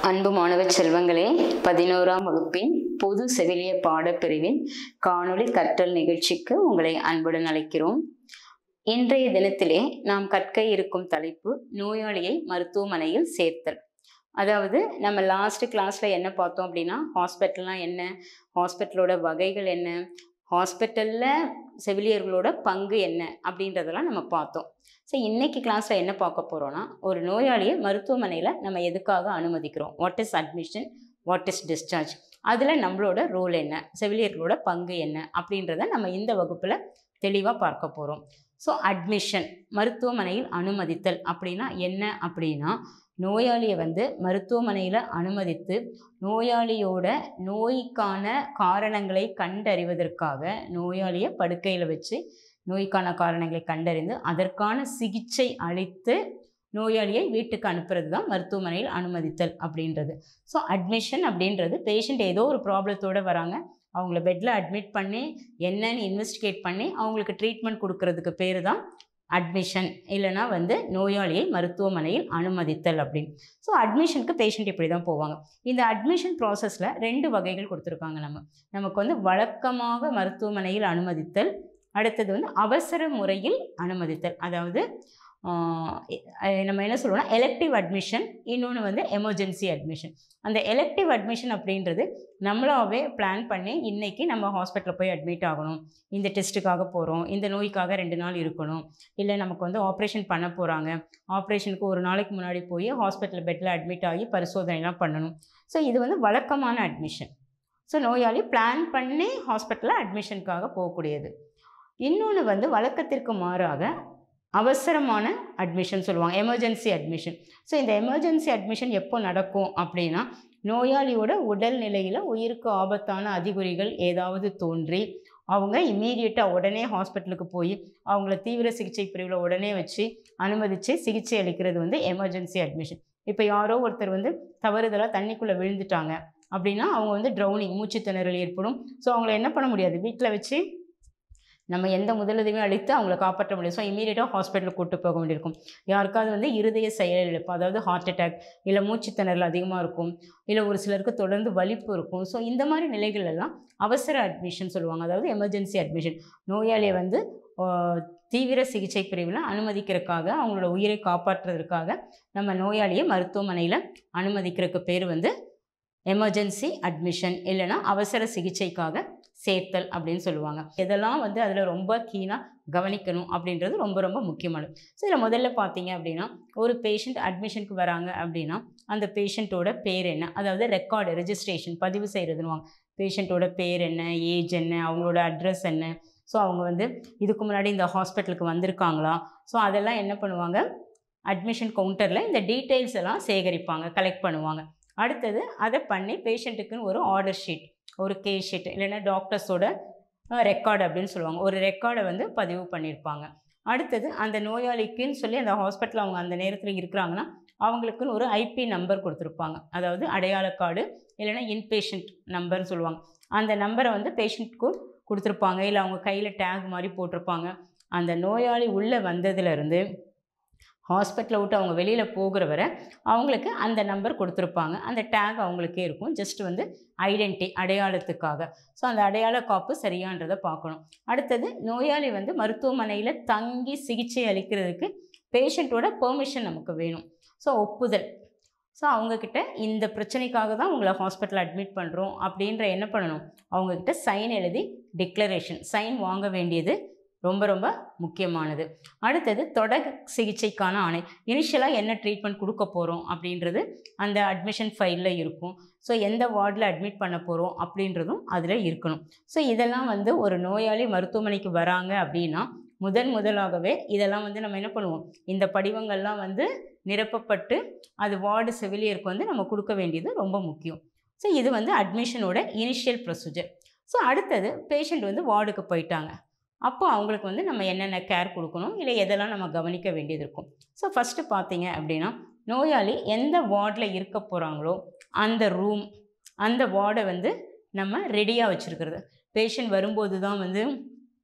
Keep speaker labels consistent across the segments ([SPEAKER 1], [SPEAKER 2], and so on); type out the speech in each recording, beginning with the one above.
[SPEAKER 1] அன்பு மாணவ செல்வங்களே பதினோராம் வகுப்பின் பொது செவிலிய பாடப்பிரிவின் காணொளி கற்றல் நிகழ்ச்சிக்கு உங்களை அன்புடன் அழைக்கிறோம் இன்றைய தினத்திலே நாம் கற்க இருக்கும் தலைப்பு நோயாளியை மருத்துவமனையில் சேர்த்தல் அதாவது நம்ம லாஸ்ட் கிளாஸ்ல என்ன பார்த்தோம் அப்படின்னா ஹாஸ்பிட்டல்லாம் என்ன ஹாஸ்பிட்டலோட வகைகள் என்ன ஹாஸ்பிட்டல்ல செவிலியர்களோட பங்கு என்ன அப்படின்றதெல்லாம் நம்ம பார்த்தோம் ஸோ இன்னைக்கு கிளாஸில் என்ன பார்க்க போகிறோன்னா ஒரு நோயாளியை மருத்துவமனையில் நம்ம எதுக்காக அனுமதிக்கிறோம் what is admission what is discharge அதில் நம்மளோட ரோல் என்ன செவிலியர்களோட பங்கு என்ன அப்படின்றத நம்ம இந்த வகுப்பில் தெளிவாக பார்க்க போகிறோம் ஸோ அட்மிஷன் மருத்துவமனையில் அனுமதித்தல் அப்படின்னா என்ன அப்படின்னா நோயாளியை வந்து மருத்துவமனையில் அனுமதித்து நோயாளியோட நோய்க்கான காரணங்களை கண்டறிவதற்காக நோயாளியை படுக்கையில் வச்சு நோய்க்கான காரணங்களை கண்டறிந்து அதற்கான சிகிச்சை அளித்து நோயாளியை வீட்டுக்கு அனுப்புறது தான் மருத்துவமனையில் அனுமதித்தல் அப்படின்றது ஸோ அட்மிஷன் அப்படின்றது பேஷண்ட் ஏதோ ஒரு ப்ராப்ளத்தோடு வராங்க அவங்கள பெட்டில் அட்மிட் பண்ணி என்னன்னு இன்வெஸ்டிகேட் பண்ணி அவங்களுக்கு ட்ரீட்மெண்ட் கொடுக்கறதுக்கு பேர் தான் அட்மிஷன் இல்லைனா வந்து நோயாளியை மருத்துவமனையில் அனுமதித்தல் அப்படின்னு ஸோ அட்மிஷனுக்கு பேஷண்ட் இப்படி தான் போவாங்க இந்த அட்மிஷன் ப்ராசஸில் ரெண்டு வகைகள் கொடுத்துருக்காங்க நம்ம நமக்கு வந்து வழக்கமாக மருத்துவமனையில் அனுமதித்தல் அடுத்தது வந்து அவசர முறையில் அனுமதித்தல் அதாவது நம்ம என்ன சொல்லுவோம்னா எலக்டிவ் அட்மிஷன் இன்னொன்று வந்து எமர்ஜென்சி அட்மிஷன் அந்த எலக்டிவ் அட்மிஷன் அப்படின்றது நம்மளாவே பிளான் பண்ணி இன்றைக்கி நம்ம ஹாஸ்பிட்டலில் போய் அட்மிட் ஆகணும் இந்த டெஸ்ட்டுக்காக போகிறோம் இந்த நோய்க்காக ரெண்டு நாள் இருக்கணும் இல்லை நமக்கு வந்து ஆப்ரேஷன் பண்ண போகிறாங்க ஆப்ரேஷனுக்கு ஒரு நாளைக்கு முன்னாடி போய் ஹாஸ்பிட்டல் பெட்டில் அட்மிட் ஆகி பரிசோதனைலாம் பண்ணணும் ஸோ இது வந்து வழக்கமான அட்மிஷன் ஸோ நோயாளி பிளான் பண்ணி ஹாஸ்பிட்டலில் அட்மிஷனுக்காக போகக்கூடியது இன்னொன்று வந்து வழக்கத்திற்கு மாறாக அவசரமான அட்மிஷன் சொல்லுவாங்க எமர்ஜென்சி அட்மிஷன் ஸோ இந்த எமர்ஜென்சி அட்மிஷன் எப்போ நடக்கும் அப்படின்னா நோயாளியோட உடல்நிலையில் உயிருக்கு ஆபத்தான அறிகுறிகள் ஏதாவது தோன்றி அவங்க இம்மீடியட்டாக உடனே ஹாஸ்பிட்டலுக்கு போய் அவங்கள தீவிர சிகிச்சை பிரிவில் உடனே வச்சு அனுமதித்து சிகிச்சை அளிக்கிறது வந்து எமர்ஜென்சி அட்மிஷன் இப்போ யாரோ ஒருத்தர் வந்து தவறுதலாக தண்ணிக்குள்ளே விழுந்துட்டாங்க அப்படின்னா அவங்க வந்து ட்ரௌனிங் மூச்சு திணறல் ஏற்படும் ஸோ அவங்கள என்ன பண்ண முடியாது வீட்டில் வச்சு நம்ம எந்த முதலுதவியும் அளித்து அவங்கள காப்பாற்ற முடியும் ஸோ இமீடியட்டாக ஹாஸ்பிட்டலுக்கு கூட்டு போக வேண்டியிருக்கும் யாருக்காவது வந்து இருதய செயலிழப்பு அதாவது ஹார்ட் அட்டாக் இல்லை மூச்சு திணறல் அதிகமாக இருக்கும் இல்லை ஒரு சிலருக்கு தொடர்ந்து வலிப்பு இருக்கும் ஸோ இந்த மாதிரி நிலைகள் எல்லாம் அவசர அட்மிஷன் சொல்லுவாங்க அதாவது எமர்ஜென்சி அட்மிஷன் நோயாளியை வந்து தீவிர சிகிச்சை பிரிவில் அனுமதிக்கிறதுக்காக அவங்களோட உயிரை காப்பாற்றுறதுக்காக நம்ம நோயாளியை மருத்துவமனையில் அனுமதிக்கிறதுக்கு பேர் வந்து எமர்ஜென்சி அட்மிஷன் இல்லைனா அவசர சிகிச்சைக்காக சேர்த்தல் அப்படின்னு சொல்லுவாங்க இதெல்லாம் வந்து அதில் ரொம்ப கீனாக கவனிக்கணும் அப்படின்றது ரொம்ப ரொம்ப முக்கியமானது ஸோ இதில் முதல்ல பார்த்தீங்க அப்படின்னா ஒரு பேஷண்ட் அட்மிஷனுக்கு வராங்க அப்படின்னா அந்த பேஷண்ட்டோட பேர் என்ன அதாவது ரெக்கார்டு ரெஜிஸ்ட்ரேஷன் பதிவு செய்கிறதுனுவாங்க பேஷண்ட்டோட பேர் என்ன ஏஜ் என்ன அவங்களோட அட்ரஸ் என்ன ஸோ அவங்க வந்து இதுக்கு முன்னாடி இந்த ஹாஸ்பிட்டலுக்கு வந்திருக்காங்களா ஸோ அதெல்லாம் என்ன பண்ணுவாங்க அட்மிஷன் கவுண்டரில் இந்த டீட்டெயில்ஸ் எல்லாம் சேகரிப்பாங்க கலெக்ட் பண்ணுவாங்க அடுத்தது அதை பண்ணி பேஷண்ட்டுக்குன்னு ஒரு ஆர்டர் ஷீட் ஒரு கே ஷீட் இல்லைன்னா டாக்டர்ஸோட ரெக்கார்டு அப்படின்னு சொல்லுவாங்க ஒரு ரெக்கார்டை வந்து பதிவு பண்ணியிருப்பாங்க அடுத்தது அந்த நோயாளிக்குன்னு சொல்லி அந்த ஹாஸ்பிட்டலில் அவங்க அந்த நேரத்தில் இருக்கிறாங்கன்னா அவங்களுக்குன்னு ஒரு ஐபி நம்பர் கொடுத்துருப்பாங்க அதாவது அடையாள கார்டு இல்லைன்னா இன்பேஷண்ட் நம்பர்னு சொல்லுவாங்க அந்த நம்பரை வந்து பேஷண்ட்டுக்கு கொடுத்துருப்பாங்க இல்லை அவங்க கையில் டேக் மாதிரி போட்டிருப்பாங்க அந்த நோயாளி உள்ளே வந்ததுலேருந்து ஹாஸ்பிட்டலை விட்டு அவங்க வெளியில் போகிற வரை அவங்களுக்கு அந்த நம்பர் கொடுத்துருப்பாங்க அந்த டேக் அவங்களுக்கே இருக்கும் ஜஸ்ட் வந்து ஐடென்டி அடையாளத்துக்காக ஸோ அந்த அடையாள காப்பு சரியான்றதை பார்க்கணும் அடுத்தது நோயாளி வந்து மருத்துவமனையில் தங்கி சிகிச்சை அளிக்கிறதுக்கு பேஷண்ட்டோட பெர்மிஷன் நமக்கு வேணும் ஸோ ஒப்புதல் ஸோ அவங்கக்கிட்ட இந்த பிரச்சனைக்காக தான் உங்களை ஹாஸ்பிட்டல் அட்மிட் பண்ணுறோம் அப்படின்ற என்ன பண்ணணும் அவங்கக்கிட்ட சைன் எழுதி டிக்ளரேஷன் சைன் வாங்க வேண்டியது ரொம்ப ரொம்ப முக்கியமானது அடுத்தது தொடர் சிகிச்சைக்கான ஆணை இனிஷியலாக என்ன ட்ரீட்மெண்ட் கொடுக்க போகிறோம் அப்படின்றது அந்த அட்மிஷன் ஃபைலில் இருக்கும் ஸோ எந்த வார்டில் அட்மிட் பண்ண போகிறோம் அப்படின்றதும் அதில் இருக்கணும் ஸோ இதெல்லாம் வந்து ஒரு நோயாளி மருத்துவமனைக்கு வராங்க அப்படின்னா முதன் முதலாகவே இதெல்லாம் வந்து நம்ம என்ன பண்ணுவோம் இந்த படிவங்கள்லாம் வந்து நிரப்பப்பட்டு அது வார்டு செவிலியருக்கு வந்து நம்ம கொடுக்க வேண்டியது ரொம்ப முக்கியம் ஸோ இது வந்து அட்மிஷனோட இனிஷியல் ப்ரொசீஜர் ஸோ அடுத்தது பேஷண்ட் வந்து வார்டுக்கு போயிட்டாங்க அப்போ அவங்களுக்கு வந்து நம்ம என்னென்ன கேர் கொடுக்கணும் இல்லை எதெல்லாம் நம்ம கவனிக்க வேண்டியது இருக்கும் ஸோ ஃபஸ்ட்டு பார்த்தீங்க அப்படின்னா நோயாளி எந்த வார்டில் இருக்க போகிறாங்களோ அந்த ரூம் அந்த வார்டை வந்து நம்ம ரெடியாக வச்சுருக்கிறது பேஷண்ட் வரும்போது தான் வந்து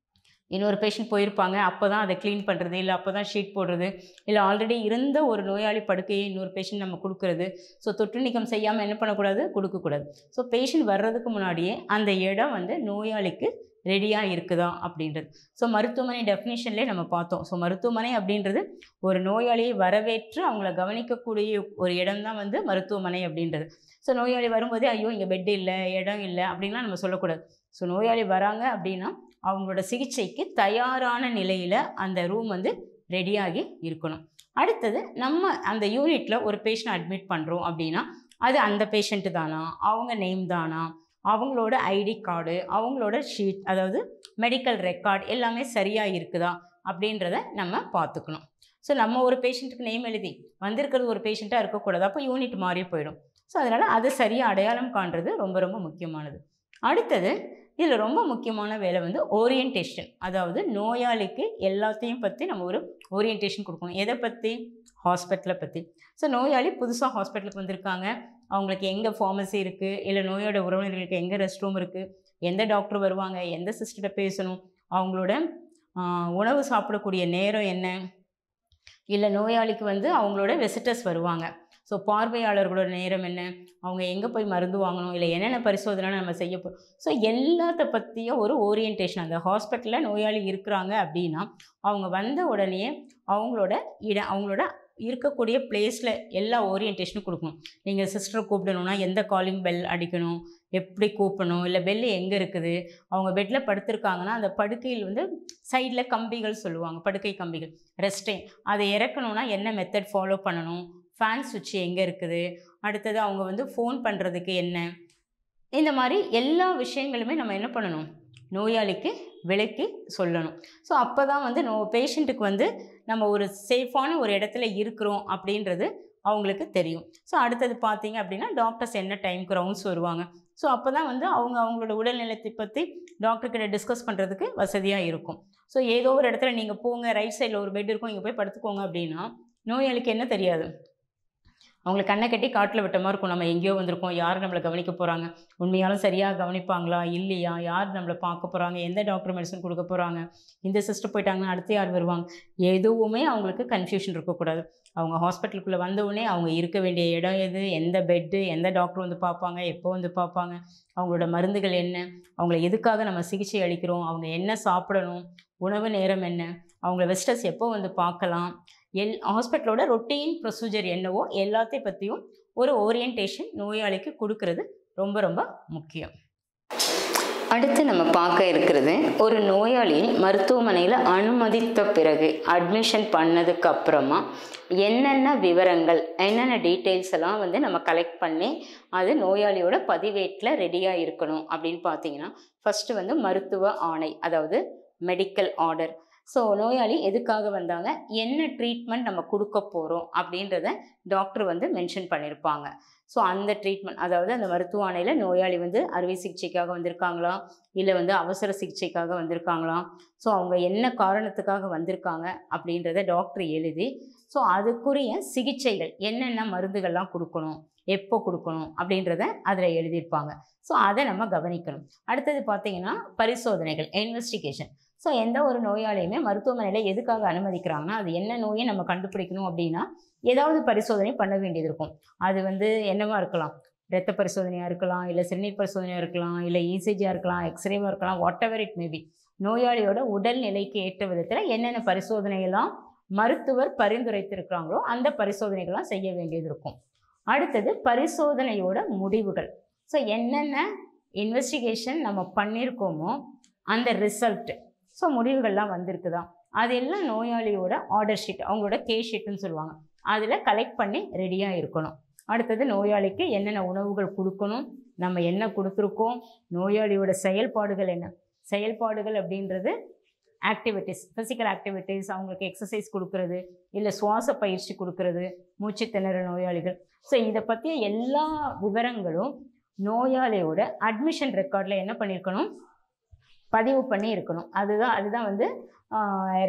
[SPEAKER 1] இன்னொரு பேஷண்ட் போயிருப்பாங்க அப்போ தான் அதை க்ளீன் பண்ணுறது இல்லை அப்போ தான் ஷீட் போடுறது இல்லை ஆல்ரெடி இருந்த ஒரு நோயாளி படுக்கையை இன்னொரு பேஷண்ட் நம்ம கொடுக்கறது ஸோ தொற்று நீக்கம் செய்யாமல் என்ன பண்ணக்கூடாது கொடுக்கக்கூடாது ஸோ பேஷண்ட் வர்றதுக்கு முன்னாடியே அந்த இடம் வந்து நோயாளிக்கு ரெடியாக இருக்குதா அப்படின்றது ஸோ மருத்துவமனை டெஃபினேஷன்லேயே நம்ம பார்த்தோம் ஸோ மருத்துவமனை அப்படின்றது ஒரு நோயாளியை வரவேற்று அவங்கள கவனிக்கக்கூடிய ஒரு இடம் தான் வந்து மருத்துவமனை அப்படின்றது ஸோ நோயாளி வரும்போதே ஐயோ இங்கே பெட் இல்லை இடம் இல்லை அப்படின்லாம் நம்ம சொல்லக்கூடாது ஸோ நோயாளி வராங்க அப்படின்னா அவங்களோட சிகிச்சைக்கு தயாரான நிலையில் அந்த ரூம் வந்து ரெடியாகி இருக்கணும் அடுத்தது நம்ம அந்த யூனிட்டில் ஒரு பேஷண்ட் அட்மிட் பண்ணுறோம் அப்படின்னா அது அந்த பேஷண்ட்டு தானா அவங்க நேம் தானா அவங்களோட ஐடி கார்டு அவங்களோட ஷீட் அதாவது மெடிக்கல் ரெக்கார்ட் எல்லாமே சரியாக இருக்குதா அப்படின்றத நம்ம பார்த்துக்கணும் ஸோ நம்ம ஒரு பேஷண்ட்டுக்கு நேம் எழுதி வந்திருக்கிறது ஒரு பேஷண்ட்டாக இருக்கக்கூடாது அப்போ யூனிட் மாறி போயிடும் ஸோ அதனால் அதை சரியாக அடையாளம் காண்றது ரொம்ப ரொம்ப முக்கியமானது அடுத்தது இதில் ரொம்ப முக்கியமான வேலை வந்து ஓரியன்டேஷன் அதாவது நோயாளிக்கு எல்லாத்தையும் பற்றி நம்ம ஒரு ஓரியன்டேஷன் கொடுக்கணும் எதை பற்றி ஹாஸ்பிட்டலை பற்றி ஸோ நோயாளி புதுசாக ஹாஸ்பிட்டலுக்கு வந்திருக்காங்க அவங்களுக்கு எங்கே ஃபார்மசி இருக்குது இல்லை நோயோட உறவினர்களுக்கு எங்கே ரெஸ்ட் ரூம் இருக்குது எந்த டாக்டர் வருவாங்க எந்த சிஸ்டர்கிட்ட பேசணும் அவங்களோட ஆஹ், உணவு சாப்பிடக்கூடிய நேரம் என்ன இல்லை நோயாளிக்கு வந்து அவங்களோட விசிட்டர்ஸ் வருவாங்க ஸோ பார்வையாளர்களோட நேரம் என்ன அவங்க எங்கே போய் மருந்து வாங்கணும் இல்லை என்னென்ன பரிசோதனை நம்ம செய்ய போகிறோம் ஸோ எல்லாத்த பற்றியும் ஒரு ஓரியன்டேஷன் அந்த ஹாஸ்பிட்டலில் நோயாளி இருக்கிறாங்க அப்படின்னா அவங்க வந்த உடனே அவங்களோட இட அவங்களோட இருக்கக்கூடிய பிளேஸில் எல்லா ஓரியன்டேஷனும் கொடுக்கணும் நீங்கள் சிஸ்டரை கூப்பிடணும்னா எந்த காலிங் பெல் அடிக்கணும் எப்படி கூப்பிடணும் இல்லை பெல் எங்கே இருக்குது அவங்க பெட்டில் படுத்திருக்காங்கன்னா அந்த படுக்கையில் வந்து சைடில் கம்பிகள் சொல்லுவாங்க படுக்கை கம்பிகள் ரெஸ்டிங் அதை இறக்கணும்னா என்ன மெத்தட் ஃபாலோ பண்ணணும் ஃபேன் சுவிட்ச் எங்கே இருக்குது அடுத்தது அவங்க வந்து ஃபோன் பண்ணுறதுக்கு என்ன இந்த மாதிரி எல்லா விஷயங்களுமே நம்ம என்ன பண்ணணும் நோயாளிக்கு விளக்கி சொல்லணும் ஸோ அப்போ தான் வந்து நோ பேஷண்ட்டுக்கு வந்து நம்ம ஒரு சேஃபான ஒரு இடத்துல இருக்கிறோம் அப்படின்றது அவங்களுக்கு தெரியும் ஸோ அடுத்தது பார்த்தீங்க அப்படின்னா டாக்டர்ஸ் என்ன டைம்க்கு ரவுண்ட்ஸ் வருவாங்க ஸோ அப்போ தான் வந்து அவங்க அவங்களோட உடல்நலத்தை பற்றி டாக்டர்கிட்ட டிஸ்கஸ் பண்ணுறதுக்கு வசதியாக இருக்கும் ஸோ ஏதோ ஒரு இடத்துல நீங்கள் போங்க ரைட் சைடில் ஒரு பெட் இருக்கும் இங்கே போய் படுத்துக்கோங்க அப்படின்னா நோயாளிக்கு என்ன தெரியாது அவங்களுக்கு கண்ணை கட்டி காட்டில் விட்ட மாதிரி இருக்கும் நம்ம எங்கேயோ வந்திருக்கோம் யார் நம்மளை கவனிக்க போகிறாங்க உண்மையாலும் சரியாக கவனிப்பாங்களா இல்லையா யார் நம்மளை பார்க்க போகிறாங்க எந்த டாக்டர் மெடிசன் கொடுக்க போகிறாங்க இந்த சிஸ்டர் போயிட்டாங்கன்னா அடுத்து யார் வருவாங்க எதுவுமே அவங்களுக்கு கன்ஃபியூஷன் இருக்கக்கூடாது அவங்க ஹாஸ்பிட்டலுக்குள்ளே வந்தவுடனே அவங்க இருக்க வேண்டிய இடம் எது எந்த பெட்டு எந்த டாக்டர் வந்து பார்ப்பாங்க எப்போ வந்து பார்ப்பாங்க அவங்களோட மருந்துகள் என்ன அவங்கள எதுக்காக நம்ம சிகிச்சை அளிக்கிறோம் அவங்க என்ன சாப்பிடணும் உணவு நேரம் என்ன அவங்கள வெஸ்டர்ஸ் எப்போ வந்து பார்க்கலாம் எல் ஹாஸ்பிட்டலோட ரொட்டீன் ப்ரொசீஜர் என்னவோ எல்லாத்தையும் பற்றியும் ஒரு ஓரியன்டேஷன் நோயாளிக்கு கொடுக்கறது ரொம்ப ரொம்ப முக்கியம் அடுத்து நம்ம பார்க்க இருக்கிறது ஒரு நோயாளி மருத்துவமனையில் அனுமதித்த பிறகு அட்மிஷன் பண்ணதுக்கு அப்புறமா என்னென்ன விவரங்கள் என்னென்ன டீட்டெயில்ஸ் எல்லாம் வந்து நம்ம கலெக்ட் பண்ணி அது நோயாளியோட பதிவேட்டில் ரெடியாக இருக்கணும் அப்படின்னு பார்த்தீங்கன்னா ஃபஸ்ட்டு வந்து மருத்துவ ஆணை அதாவது மெடிக்கல் ஆர்டர் ஸோ நோயாளி எதுக்காக வந்தாங்க என்ன ட்ரீட்மெண்ட் நம்ம கொடுக்க போகிறோம் அப்படின்றத டாக்டர் வந்து மென்ஷன் பண்ணியிருப்பாங்க ஸோ அந்த ட்ரீட்மெண்ட் அதாவது அந்த மருத்துவ ஆணையில் நோயாளி வந்து அறுவை சிகிச்சைக்காக வந்திருக்காங்களா இல்லை வந்து அவசர சிகிச்சைக்காக வந்திருக்காங்களா ஸோ அவங்க என்ன காரணத்துக்காக வந்திருக்காங்க அப்படின்றத டாக்டர் எழுதி ஸோ அதுக்குரிய சிகிச்சைகள் என்னென்ன மருந்துகள்லாம் கொடுக்கணும் எப்போ கொடுக்கணும் அப்படின்றத அதில் எழுதியிருப்பாங்க ஸோ அதை நம்ம கவனிக்கணும் அடுத்தது பார்த்தீங்கன்னா பரிசோதனைகள் இன்வெஸ்டிகேஷன் ஸோ எந்த ஒரு நோயாளியுமே மருத்துவமனையில் எதுக்காக அனுமதிக்கிறாங்கன்னா அது என்ன நோயை நம்ம கண்டுபிடிக்கணும் அப்படின்னா ஏதாவது பரிசோதனை பண்ண வேண்டியது இருக்கும் அது வந்து என்னவா இருக்கலாம் இரத்த பரிசோதனையாக இருக்கலாம் இல்லை சிறுநீர் பரிசோதனையாக இருக்கலாம் இல்லை இசிஜியாக இருக்கலாம் எக்ஸ்ரேவாக இருக்கலாம் வாட் எவர் இட் மேபி நோயாளியோட உடல்நிலைக்கு ஏற்ற விதத்தில் என்னென்ன பரிசோதனையெல்லாம் மருத்துவர் பரிந்துரைத்திருக்கிறாங்களோ அந்த பரிசோதனைகள்லாம் செய்ய வேண்டியது இருக்கும் அடுத்தது பரிசோதனையோட முடிவுகள் ஸோ என்னென்ன இன்வெஸ்டிகேஷன் நம்ம பண்ணியிருக்கோமோ அந்த ரிசல்ட் ஸோ முடிவுகள்லாம் வந்திருக்குதா அதெல்லாம் நோயாளியோட ஆர்டர் ஷீட் அவங்களோட கே ஷீட்டுன்னு சொல்லுவாங்க அதில் கலெக்ட் பண்ணி ரெடியாக இருக்கணும் அடுத்தது நோயாளிக்கு என்னென்ன உணவுகள் கொடுக்கணும் நம்ம என்ன கொடுத்துருக்கோம் நோயாளியோட செயல்பாடுகள் என்ன செயல்பாடுகள் அப்படின்றது ஆக்டிவிட்டீஸ் ஃபிசிக்கல் ஆக்டிவிட்டீஸ் அவங்களுக்கு எக்ஸசைஸ் கொடுக்கறது இல்லை சுவாச பயிற்சி கொடுக்கறது மூச்சு திணறல் நோயாளிகள் ஸோ இதை பற்றிய எல்லா விவரங்களும் நோயாளியோட அட்மிஷன் ரெக்கார்டில் என்ன பண்ணியிருக்கணும் பதிவு பண்ணி இருக்கணும் அதுதான் அதுதான் வந்து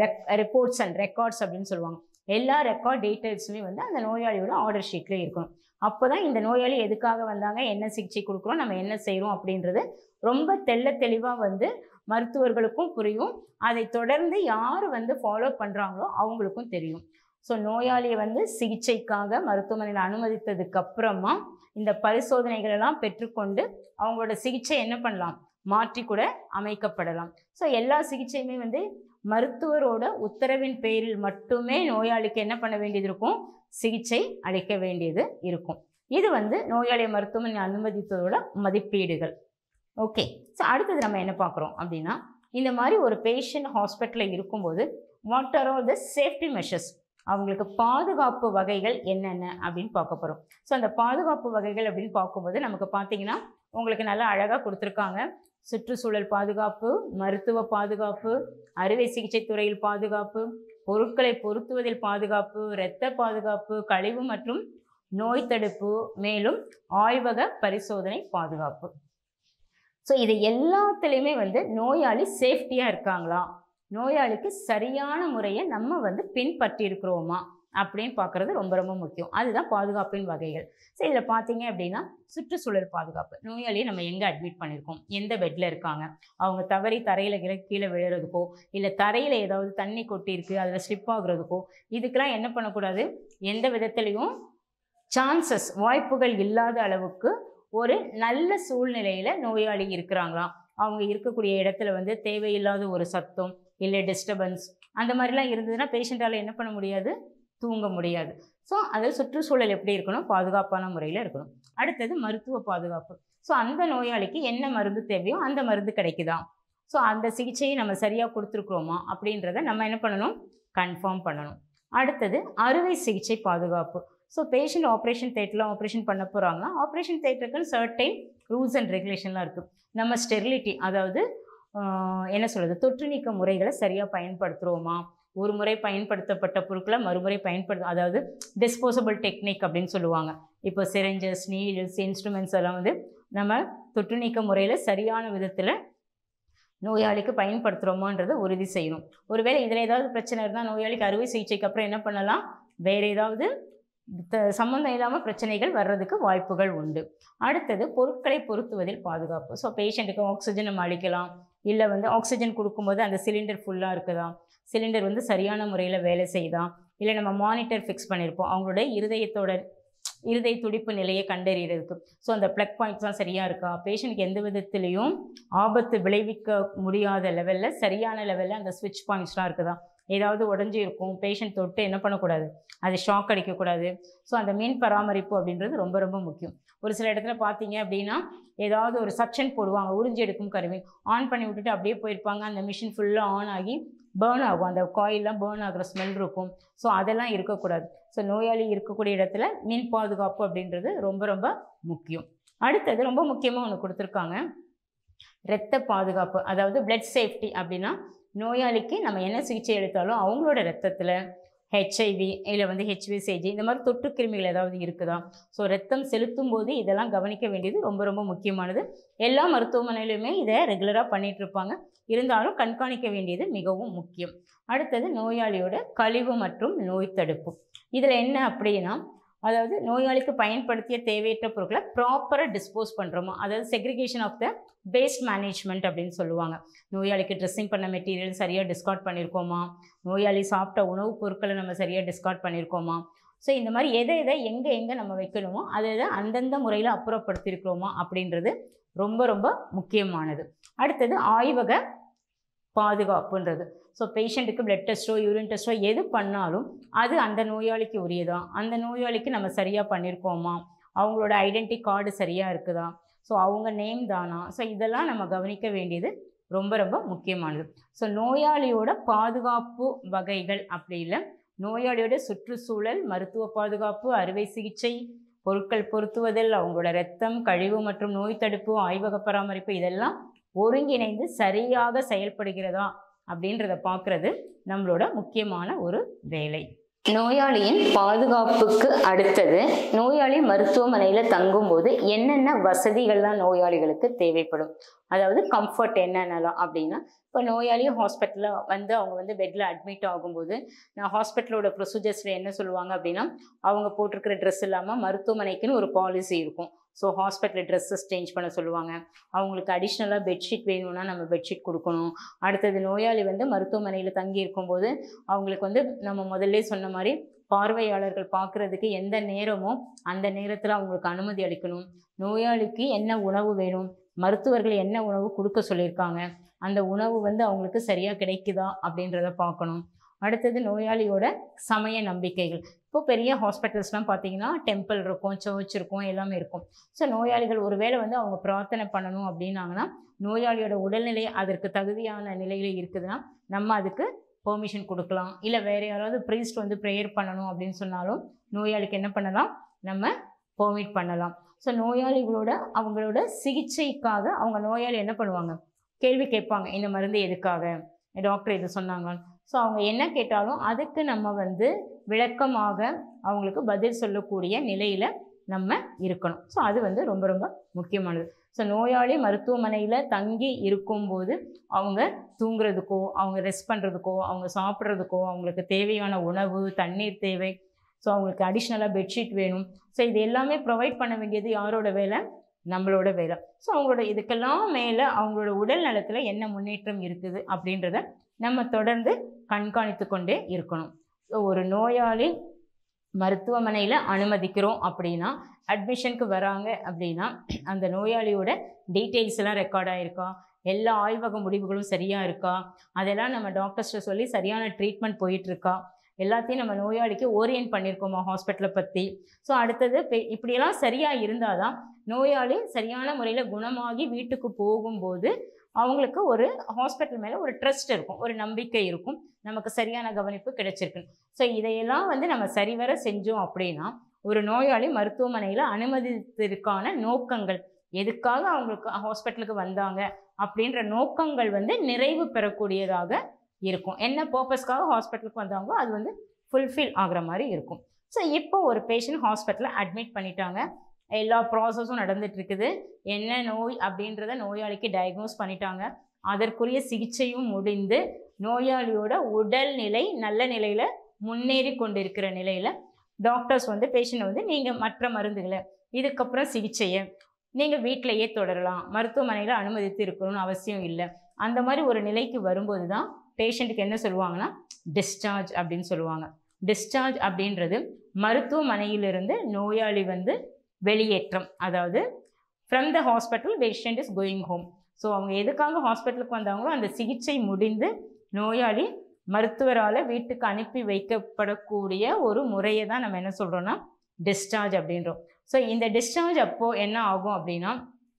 [SPEAKER 1] ரிப்போர்ட்ஸ் அண்ட் ரெக்கார்ட்ஸ் அப்படின்னு சொல்லுவாங்க எல்லா ரெக்கார்ட் டீட்டெயில்ஸுமே வந்து அந்த நோயாளியோட ஆர்டர் ஷீட்டில் இருக்கணும் அப்போ தான் இந்த நோயாளி எதுக்காக வந்தாங்க என்ன சிகிச்சை கொடுக்குறோம் நம்ம என்ன செய்கிறோம் அப்படின்றது ரொம்ப தெள்ள தெளிவாக வந்து மருத்துவர்களுக்கும் புரியும் அதை தொடர்ந்து யார் வந்து ஃபாலோ பண்ணுறாங்களோ அவங்களுக்கும் தெரியும் ஸோ நோயாளியை வந்து சிகிச்சைக்காக மருத்துவமனையில் அனுமதித்ததுக்கு அப்புறமா இந்த பரிசோதனைகள் எல்லாம் பெற்றுக்கொண்டு அவங்களோட சிகிச்சை என்ன பண்ணலாம் மாற்றி கூட அமைக்கப்படலாம் ஸோ எல்லா சிகிச்சையுமே வந்து மருத்துவரோட உத்தரவின் பேரில் மட்டுமே நோயாளிக்கு என்ன பண்ண வேண்டியது இருக்கும் சிகிச்சை அளிக்க வேண்டியது இருக்கும் இது வந்து நோயாளியை மருத்துவமனை அனுமதித்ததோட மதிப்பீடுகள் ஓகே ஸோ அடுத்தது நம்ம என்ன பார்க்குறோம் அப்படின்னா இந்த மாதிரி ஒரு பேஷண்ட் ஹாஸ்பிட்டலில் இருக்கும்போது what are all the safety measures அவங்களுக்கு பாதுகாப்பு வகைகள் என்னென்ன அப்படின்னு பார்க்க போகிறோம் ஸோ அந்த பாதுகாப்பு வகைகள் அப்படின்னு பார்க்கும்போது நமக்கு பார்த்தீங்கன்னா உங்களுக்கு நல்லா அழகாக கொடுத்துருக்காங்க சுற்றுச்சூழல் பாதுகாப்பு மருத்துவ பாதுகாப்பு அறுவை சிகிச்சை துறையில் பாதுகாப்பு பொருட்களை பொருத்துவதில் பாதுகாப்பு இரத்த பாதுகாப்பு கழிவு மற்றும் நோய் தடுப்பு மேலும் ஆய்வக பரிசோதனை பாதுகாப்பு ஸோ இது எல்லாத்துலேயுமே வந்து நோயாளி சேஃப்டியாக இருக்காங்களா நோயாளிக்கு சரியான முறையை நம்ம வந்து பின்பற்றி இருக்கிறோமா அப்படின்னு பார்க்குறது ரொம்ப ரொம்ப முக்கியம் அதுதான் பாதுகாப்பின் வகைகள் ஸோ இதில் பார்த்தீங்க அப்படின்னா சுற்றுச்சூழல் பாதுகாப்பு நோயாளியை நம்ம எங்கே அட்மிட் பண்ணியிருக்கோம் எந்த பெட்டில் இருக்காங்க அவங்க தவறி தரையில் கீழே கீழே விழுறதுக்கோ இல்லை தரையில் ஏதாவது தண்ணி கொட்டியிருக்கு அதில் ஸ்லிப் ஆகுறதுக்கோ இதுக்கெல்லாம் என்ன பண்ணக்கூடாது எந்த விதத்துலேயும் சான்சஸ் வாய்ப்புகள் இல்லாத அளவுக்கு ஒரு நல்ல சூழ்நிலையில் நோயாளி இருக்கிறாங்களாம் அவங்க இருக்கக்கூடிய இடத்துல வந்து தேவையில்லாத ஒரு சத்தம் இல்லை டிஸ்டர்பன்ஸ் அந்த மாதிரிலாம் இருந்ததுன்னா பேஷண்ட்டால் என்ன பண்ண முடியாது தூங்க முடியாது ஸோ அது சுற்றுச்சூழல் எப்படி இருக்கணும் பாதுகாப்பான முறையில் இருக்கணும் அடுத்தது மருத்துவ பாதுகாப்பு ஸோ அந்த நோயாளிக்கு என்ன மருந்து தேவையோ அந்த மருந்து கிடைக்குதா ஸோ அந்த சிகிச்சையை நம்ம சரியாக கொடுத்துருக்குறோமா அப்படின்றத நம்ம என்ன பண்ணணும் கன்ஃபார்ம் பண்ணணும் அடுத்தது அறுவை சிகிச்சை பாதுகாப்பு ஸோ பேஷண்ட் ஆப்ரேஷன் தேட்டரில் ஆப்ரேஷன் பண்ண போகிறாங்கன்னா ஆப்ரேஷன் தேட்டருக்குன்னு சர்டைன் ரூல்ஸ் அண்ட் ரெகுலேஷன்லாம் இருக்குது நம்ம ஸ்டெரிலிட்டி அதாவது ஆஹ், என்ன சொல்கிறது தொற்று நீக்க முறைகளை சரியாக பயன்படுத்துகிறோமா ஒரு முறை பயன்படுத்தப்பட்ட பொருட்களை மறுமுறை பயன்படுத்த அதாவது டிஸ்போசபிள் டெக்னிக் அப்படின்னு சொல்லுவாங்க இப்போ சிரஞ்சஸ் நீடில்ஸ் இன்ஸ்ட்ருமெண்ட்ஸ் எல்லாம் வந்து நம்ம தொற்று நீக்க முறையில் சரியான விதத்தில் நோயாளிக்கு பயன்படுத்துகிறோமான்றதை உறுதி செய்யணும் ஒருவேளை இதில் ஏதாவது பிரச்சனை இருந்தால் நோயாளிக்கு அறுவை சிகிச்சைக்கு அப்புறம் என்ன பண்ணலாம் வேறு ஏதாவது த- சம்மந்தம் இல்லாமல் பிரச்சனைகள் வர்றதுக்கு வாய்ப்புகள் உண்டு அடுத்தது பொருட்களை பொருத்துவதில் பாதுகாப்பு ஸோ பேஷண்ட்டுக்கு ஆக்சிஜன் நம்ம அளிக்கலாம் இல்லை வந்து ஆக்சிஜன் கொடுக்கும்போது அந்த சிலிண்டர் ஃபுல்லாக இருக்குதா சிலிண்டர் வந்து சரியான முறையில் வேலை செய்யுதா இல்லை நம்ம மானிட்டர் ஃபிக்ஸ் பண்ணியிருப்போம் அவங்களுடைய இருதயத்தோட இருதய துடிப்பு நிலையை கண்டறியறதுக்கு ஸோ அந்த ப்ளக் பாயிண்ட்ஸ்லாம் சரியாக இருக்கா பேஷண்ட்க்கு எந்த விதத்துலேயும் ஆபத்து விளைவிக்க முடியாத லெவலில் சரியான லெவலில் அந்த ஸ்விட்ச் பாயிண்ட்ஸ்லாம் இருக்குதா ஏதாவது உடஞ்சி இருக்கும் பேஷண்ட் தொட்டு என்ன பண்ணக்கூடாது அது ஷாக் அடிக்கக்கூடாது ஸோ அந்த மீன் பராமரிப்பு அப்படின்றது ரொம்ப ரொம்ப முக்கியம் ஒரு சில இடத்துல பார்த்தீங்க அப்படின்னா ஏதாவது ஒரு சக்ஷன் போடுவாங்க உறிஞ்சி எடுக்கும் கருவி ஆன் பண்ணி விட்டுட்டு அப்படியே போயிருப்பாங்க அந்த மிஷின் ஃபுல்லாக ஆன் ஆகி பேர்ன் ஆகும் அந்த காயிலாம் பேர்ன் ஆகிற ஸ்மெல் இருக்கும் ஸோ அதெல்லாம் இருக்கக்கூடாது ஸோ நோயாளி இருக்கக்கூடிய இடத்துல மின் பாதுகாப்பு அப்படின்றது ரொம்ப ரொம்ப முக்கியம் அடுத்தது ரொம்ப முக்கியமாக ஒன்று கொடுத்துருக்காங்க இரத்த பாதுகாப்பு அதாவது பிளட் சேஃப்டி அப்படின்னா நோயாளிக்கு நம்ம என்ன சிகிச்சை எடுத்தாலும் அவங்களோட ரத்தத்தில் ஹெச்ஐவி இல்லை வந்து ஹெச்விசிஜி இந்த மாதிரி தொற்று கிருமிகள் ஏதாவது இருக்குதா ஸோ ரத்தம் செலுத்தும் போது இதெல்லாம் கவனிக்க வேண்டியது ரொம்ப ரொம்ப முக்கியமானது எல்லா மருத்துவமனையிலுமே இதை ரெகுலராக பண்ணிட்டு இருப்பாங்க இருந்தாலும் கண்காணிக்க வேண்டியது மிகவும் முக்கியம் அடுத்தது நோயாளியோட கழிவு மற்றும் நோய் தடுப்பு இதில் என்ன அப்படின்னா அதாவது நோயாளிக்கு பயன்படுத்திய தேவையற்ற பொருட்களை ப்ராப்பராக டிஸ்போஸ் பண்ணுறோமா அதாவது segregation of the waste management அப்படின்னு சொல்லுவாங்க நோயாளிக்கு ட்ரெஸ்ஸிங் பண்ண மெட்டீரியல் சரியாக டிஸ்கார்ட் பண்ணியிருக்கோமா நோயாளி சாப்பிட்ட உணவுப் பொருட்களை நம்ம சரியாக டிஸ்கார்ட் பண்ணியிருக்கோமா ஸோ இந்த மாதிரி எதை எதை எங்கே எங்கே நம்ம வைக்கணுமோ அதை எதை அந்தந்த முறையில் அப்புறப்படுத்தியிருக்கிறோமா அப்படின்றது ரொம்ப ரொம்ப முக்கியமானது அடுத்தது ஆய்வக பாதுகாப்புன்றது ஸோ பேஷண்ட்டுக்கு பிளட் டெஸ்ட்டோ யூரின் டெஸ்ட்டோ எது பண்ணாலும் அது அந்த நோயாளிக்கு உரியதா அந்த நோயாளிக்கு நம்ம சரியாக பண்ணியிருக்கோமா அவங்களோட ஐடென்டி கார்டு சரியாக இருக்குதா ஸோ அவங்க நேம் தானா ஸோ இதெல்லாம் நம்ம கவனிக்க வேண்டியது ரொம்ப ரொம்ப முக்கியமானது ஸோ நோயாளியோட பாதுகாப்பு வகைகள் அப்படி இல்லை நோயாளியோட சுற்றுச்சூழல் மருத்துவ பாதுகாப்பு அறுவை சிகிச்சை பொருட்கள் பொருத்துவதில் அவங்களோட ரத்தம் கழிவு மற்றும் நோய் தடுப்பு ஆய்வக பராமரிப்பு இதெல்லாம் ஒருங்கிணைந்து சரியாக செயல்படுகிறதா அப்படின்றத பார்க்குறது நம்மளோட முக்கியமான ஒரு வேலை நோயாளியின் பாதுகாப்புக்கு அடுத்தது நோயாளி மருத்துவமனையில் தங்கும்போது என்னென்ன வசதிகள்லாம் நோயாளிகளுக்கு தேவைப்படும் அதாவது கம்ஃபர்ட் என்னென்னலாம் அப்படின்னா இப்போ நோயாளி ஹாஸ்பிட்டலில் வந்து அவங்க வந்து பெட்டில் அட்மிட் ஆகும்போது நான் ஹாஸ்பிட்டலோட ப்ரொசீஜர்ஸில் என்ன சொல்லுவாங்க அப்படின்னா அவங்க போட்டிருக்கிற ட்ரெஸ் இல்லாமல் மருத்துவமனைக்குன்னு ஒரு பாலிசி இருக்கும் ஸோ ஹாஸ்பிட்டல் ட்ரெஸ்ஸஸ் சேஞ்ச் பண்ண சொல்லுவாங்க அவங்களுக்கு அடிஷ்னலாக பெட்ஷீட் வேணும்னா நம்ம பெட்ஷீட் கொடுக்கணும் அடுத்தது நோயாளி வந்து மருத்துவமனையில் தங்கி இருக்கும்போது அவங்களுக்கு வந்து நம்ம முதல்ல சொன்ன மாதிரி பார்வையாளர்கள் பார்க்குறதுக்கு எந்த நேரமோ அந்த நேரத்தில் அவங்களுக்கு அனுமதி அளிக்கணும் நோயாளிக்கு என்ன உணவு வேணும் மருத்துவர்கள் என்ன உணவு கொடுக்க சொல்லியிருக்காங்க அந்த உணவு வந்து அவங்களுக்கு சரியாக கிடைக்குதா அப்படின்றத பார்க்கணும் அடுத்தது நோயாளியோட சமய நம்பிக்கைகள் இப்போ பெரிய ஹாஸ்பிட்டல்ஸ்லாம் பார்த்தீங்கன்னா டெம்பிள் இருக்கும் சர்ச் இருக்கும் எல்லாமே இருக்கும் ஸோ நோயாளிகள் ஒருவேளை வந்து அவங்க பிரார்த்தனை பண்ணணும் அப்படின்னாங்கன்னா நோயாளியோட உடல்நிலை அதற்கு தகுதியான நிலையில் இருக்குதுன்னா நம்ம அதுக்கு பெர்மிஷன் கொடுக்கலாம் இல்லை வேறு யாராவது ப்ரீஸ்ட் வந்து ப்ரேயர் பண்ணணும் அப்படின்னு சொன்னாலும் நோயாளிக்கு என்ன பண்ணலாம் நம்ம பெர்மிட் பண்ணலாம் ஸோ நோயாளிகளோட அவங்களோட சிகிச்சைக்காக அவங்க நோயாளி என்ன பண்ணுவாங்க கேள்வி கேட்பாங்க இந்த மருந்து எதுக்காக டாக்டர் இது சொன்னாங்க ஸோ அவங்க என்ன கேட்டாலும் அதுக்கு நம்ம வந்து விளக்கமாக அவங்களுக்கு பதில் சொல்லக்கூடிய நிலையில் நம்ம இருக்கணும் ஸோ அது வந்து ரொம்ப ரொம்ப முக்கியமானது ஸோ நோயாளி மருத்துவமனையில் தங்கி இருக்கும்போது அவங்க தூங்குறதுக்கோ அவங்க ரெஸ்ட் பண்ணுறதுக்கோ அவங்க சாப்பிட்றதுக்கோ அவங்களுக்கு தேவையான உணவு தண்ணீர் தேவை ஸோ அவங்களுக்கு அடிஷ்னலாக பெட்ஷீட் வேணும் ஸோ இது எல்லாமே ப்ரொவைட் பண்ண வேண்டியது யாரோட வேலை நம்மளோட வேலை ஸோ அவங்களோட இதுக்கெல்லாம் மேலே அவங்களோட உடல் நலத்தில் என்ன முன்னேற்றம் இருக்குது அப்படின்றத நம்ம தொடர்ந்து கண்காணித்து கொண்டே இருக்கணும் ஸோ ஒரு நோயாளி மருத்துவமனையில் அனுமதிக்கிறோம் அப்படின்னா அட்மிஷனுக்கு வராங்க அப்படின்னா அந்த நோயாளியோட டீட்டெயில்ஸ் எல்லாம் ரெக்கார்ட் ஆகிருக்கா எல்லா ஆய்வக முடிவுகளும் சரியாக இருக்கா அதெல்லாம் நம்ம டாக்டர்ஸ்ட்ட சொல்லி சரியான ட்ரீட்மெண்ட் போயிட்டுருக்கா எல்லாத்தையும் நம்ம நோயாளிக்கு ஓரியன்ட் பண்ணியிருக்கோமா ஹாஸ்பிட்டலை பற்றி ஸோ அடுத்தது பெ- இப்படியெல்லாம் சரியாக இருந்தால் தான் நோயாளி சரியான முறையில் குணமாகி வீட்டுக்கு போகும்போது அவங்களுக்கு ஒரு ஹாஸ்பிட்டல் மேலே ஒரு ட்ரஸ்ட் இருக்கும் ஒரு நம்பிக்கை இருக்கும் நமக்கு சரியான கவனிப்பு கிடைச்சிருக்கு ஸோ இதையெல்லாம் வந்து நம்ம சரிவர செஞ்சோம் அப்படின்னா ஒரு நோயாளி மருத்துவமனையில் அனுமதித்ததற்கான நோக்கங்கள் எதுக்காக அவங்களுக்கு ஹாஸ்பிட்டலுக்கு வந்தாங்க அப்படின்ற நோக்கங்கள் வந்து நிறைவு பெறக்கூடியதாக இருக்கும் என்ன பர்பஸ்க்காக ஹாஸ்பிட்டலுக்கு வந்தாங்களோ அது வந்து ஃபுல்ஃபில் ஆகுற மாதிரி இருக்கும் ஸோ இப்போ ஒரு பேஷண்ட் ஹாஸ்பிட்டலில் அட்மிட் பண்ணிட்டாங்க எல்லா ப்ராசஸும் நடந்துட்டு இருக்குது என்ன நோய் அப்படின்றத நோயாளிக்கு டயக்னோஸ் பண்ணிட்டாங்க அதற்குரிய சிகிச்சையும் முடிந்து நோயாளியோட உடல்நிலை நல்ல நிலையில் முன்னேறி கொண்டிருக்கிற நிலையில் டாக்டர்ஸ் வந்து பேஷண்ட் வந்து நீங்கள் மற்ற மருந்துகளை இதுக்கப்புறம் சிகிச்சையை நீங்கள் வீட்டிலையே தொடரலாம் மருத்துவமனையில் அனுமதித்து இருக்கணும்னு அவசியம் இல்லை அந்த மாதிரி ஒரு நிலைக்கு வரும்போது தான் பேஷண்ட்டுக்கு என்ன சொல்லுவாங்கன்னா டிஸ்சார்ஜ் அப்படின்னு சொல்லுவாங்க டிஸ்சார்ஜ் அப்படின்றது மருத்துவமனையிலிருந்து நோயாளி வந்து வெளியேற்றம் அதாவது from the hospital patient is going home so அவங்க எதுக்காக ஹாஸ்பிட்டலுக்கு வந்தாங்களோ அந்த சிகிச்சை முடிந்து நோயாளி மருத்துவரால் வீட்டுக்கு அனுப்பி வைக்கப்படக்கூடிய ஒரு முறையை தான் நம்ம என்ன சொல்கிறோன்னா டிஸ்சார்ஜ் அப்படின்றோம் ஸோ இந்த டிஸ்சார்ஜ் அப்போது என்ன ஆகும் அப்படின்னா